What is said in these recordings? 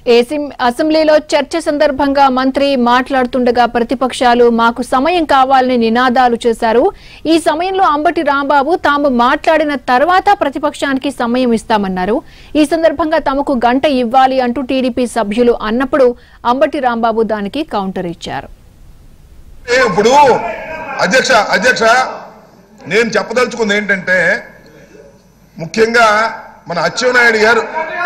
ఏసిం- అసెంబ్లీలో చర్చ సందర్భంగా మంత్రి మాట్లాడుతుండగా ప్రతిపక్షాలు మాకు సమయం కావాలని నినాదాలు చేశారు ఈ సమయంలో అంబటి రాంబాబు తాము మాట్లాడిన తర్వాత ప్రతిపక్షానికి సమయం ఇస్తామన్నారు ఈ సందర్భంగా తమకు గంట ఇవ్వాలి అంటూ టీడీపీ సభ్యులు అన్నప్పుడు అంబటి రాంబాబు దానికి కౌంటర్ ఇచ్చారు ఏ ఇప్పుడు అధ్యక్ష అధ్యక్ష నేను చెప్పదలుచుకుంది ఏంటంటే ముఖ్యంగా మన అచ్చెన్నాయుడు గారు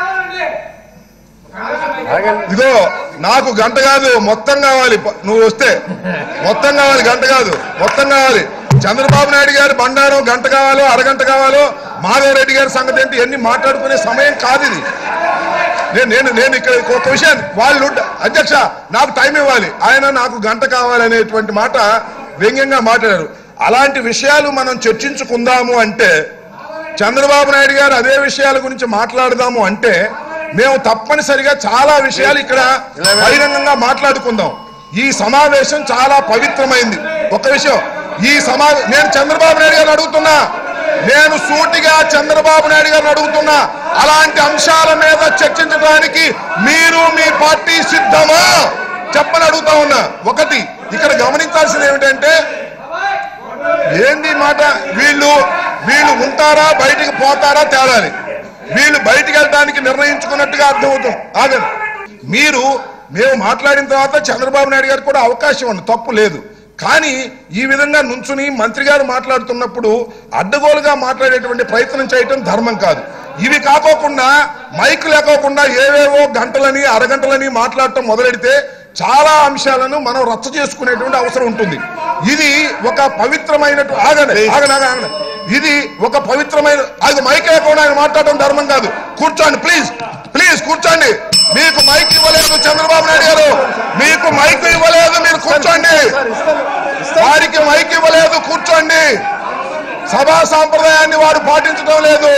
ఇదో నాకు గంట కాదు మొత్తం కావాలి ప- నువ్వు వస్తే మొత్తం కావాలి గంట కాదు మొత్తం కావాలి చంద్రబాబు నాయుడు గారి బండారం గంట కావాలో అరగంట కావాలో మాధవరెడ్డి గారి సంగతి ఏంటి ఇవన్నీ మాట్లాడుకునే సమయం కాదు ఇది నేను నేను నేను ఇక్కడ ఒక విషయాన్ని వాళ్ళు అధ్యక్ష నాకు టైం ఇవ్వాలి ఆయన నాకు గంట కావాలనేటువంటి మాట వ్యంగ్యంగా మాట్లాడారు అలాంటి విషయాలు మనం చర్చించుకుందాము అంటే చంద్రబాబు నాయుడు గారు అదే విషయాల గురించి మాట్లాడదాము అంటే మేము తప్పనిసరిగా చాలా విషయాలు ఇక్కడ బహిరంగంగా మాట్లాడుకుందాం ఈ సమావేశం చాలా పవిత్రమైంది ఒక విషయం ఈ సమా నేను చంద్రబాబు నాయుడు గారిని అడుగుతున్నా నేను సూటిగా చంద్రబాబు నాయుడు గారిని అడుగుతున్నా అలాంటి అంశాల మీద చర్చించడానికి మీరు మీ పార్టీ సిద్ధమా చెప్పని అడుగుతా ఉన్నా ఒకటి ఇక్కడ గమనించాల్సింది ఏమిటంటే ఏంది ఈ మాట వీళ్ళు వీళ్ళు ఉంటారా బయటికి పోతారా తేలాలి వీళ్ళు బయటికి వెళ్ళడానికి నిర్ణయించుకున్నట్టుగా అర్థమవుతాం ఆగండి మీరు మేము మాట్లాడిన తర్వాత చంద్రబాబు నాయుడు గారికి కూడా అవకాశం ఉంది తప్పు లేదు కానీ ఈ విధంగా నుంచుని మంత్రి గారు మాట్లాడుతున్నప్పుడు అడ్డగోలుగా మాట్లాడేటువంటి ప్రయత్నం చేయటం ధర్మం కాదు ఇవి కాకోకుండా మైక్ లేకోకుండా ఏవేవో గంటలని అరగంటలని మాట్లాడటం మొదలెడితే చాలా అంశాలను మనం రచ్చ చేసుకునేటువంటి అవసరం ఉంటుంది ఇది ఒక పవిత్రమైన ఆగండి ఆగండి ఆగండి ఆగండి. ఇది ఒక పవిత్రమైన అది మైక్ లేకుండా ఆయన మాట్లాడటం ధర్మం కాదు కూర్చోండి ప్లీజ్ ప్లీజ్ కూర్చోండి మీకు మైక్ ఇవ్వలేదు చంద్రబాబు నాయుడు గారు మీకు మైక్ ఇవ్వలేదు మీరు కూర్చోండి వారికి మైక్ ఇవ్వలేదు కూర్చోండి సభా సాంప్రదాయాన్ని వారు పాటించడం లేదు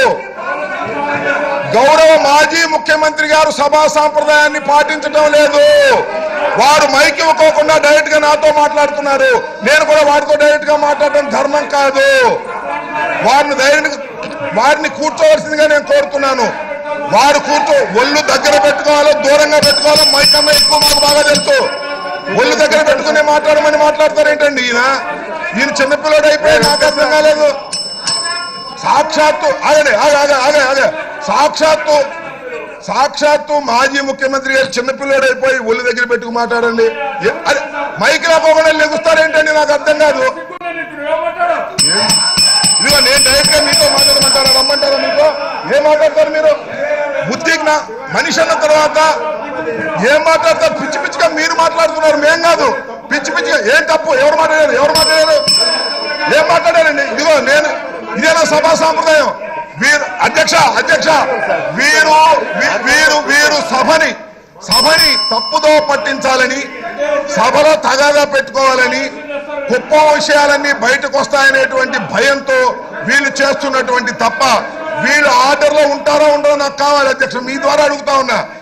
గౌరవ మాజీ ముఖ్యమంత్రి గారు సభా సాంప్రదాయాన్ని పాటించడం లేదు వారు మైక్ ఇవ్వకోకుండా డైరెక్ట్ గా నాతో మాట్లాడుతున్నారు నేను కూడా వారితో డైరెక్ట్ గా మాట్లాడడం ధర్మం కాదు వారిని ధైర్యం వారిని కూర్చోవలసిందిగా నేను కోరుతున్నాను వారు కూర్చో ఒళ్ళు దగ్గర పెట్టుకోవాలో దూరంగా పెట్టుకోవాలో మైక్ అన్న ఎక్కువ మాకు బాగా తెలుసు ఒళ్ళు దగ్గర పెట్టుకుని మాట్లాడమని మాట్లాడతారేంటండి ఈయన ఈయన చిన్నపిల్లడు అయిపోయి నాకు అర్థం కాలేదు సాక్షాత్తు ఆగండి ఆగ ఆగ ఆగ ఆగ సాక్షాత్తు సాక్షాత్తు మాజీ ముఖ్యమంత్రి గారు చిన్నపిల్లడు అయిపోయి ఒళ్ళు దగ్గర పెట్టుకు మాట్లాడండి ఏ- అరే మైక్ రాకోకుండా లెగుస్తారేంటండి నాకు అర్థం కాదు ఇదిగో నేను డైరెక్ట్ గా మీతో మాట్లాడమంటారా రమ్మంటారా మీతో ఏం మాట్లాడతారు మీరు బుద్ధికి నా మనిషి అన్న తర్వాత ఏం మాట్లాడతారు పిచ్చి పిచ్చిగా మీరు మాట్లాడుతున్నారు మేం కాదు పిచ్చి పిచ్చిగా ఏం తప్పు ఎవరు మాట్లాడారు ఎవరు మాట్లాడారు ఏం మాట్లాడారండి ఇదిగో నేను ఇదేనా సభా సాంప్రదాయం వీరు అధ్యక్ష అధ్యక్ష వీరు వీ- వీరు వీరు సభని సభని తప్పుదో పట్టించాలని సభలో తగాదా పెట్టుకోవాలని గొప్ప విషయాలన్నీ బయటకు వస్తాయనేటువంటి భయంతో వీళ్ళు చేస్తున్నటువంటి తప్ప వీళ్ళు ఆర్డర్లో ఉంటారో ఉండరో నాకు కావాలి అధ్యక్ష మీ ద్వారా అడుగుతా ఉన్నా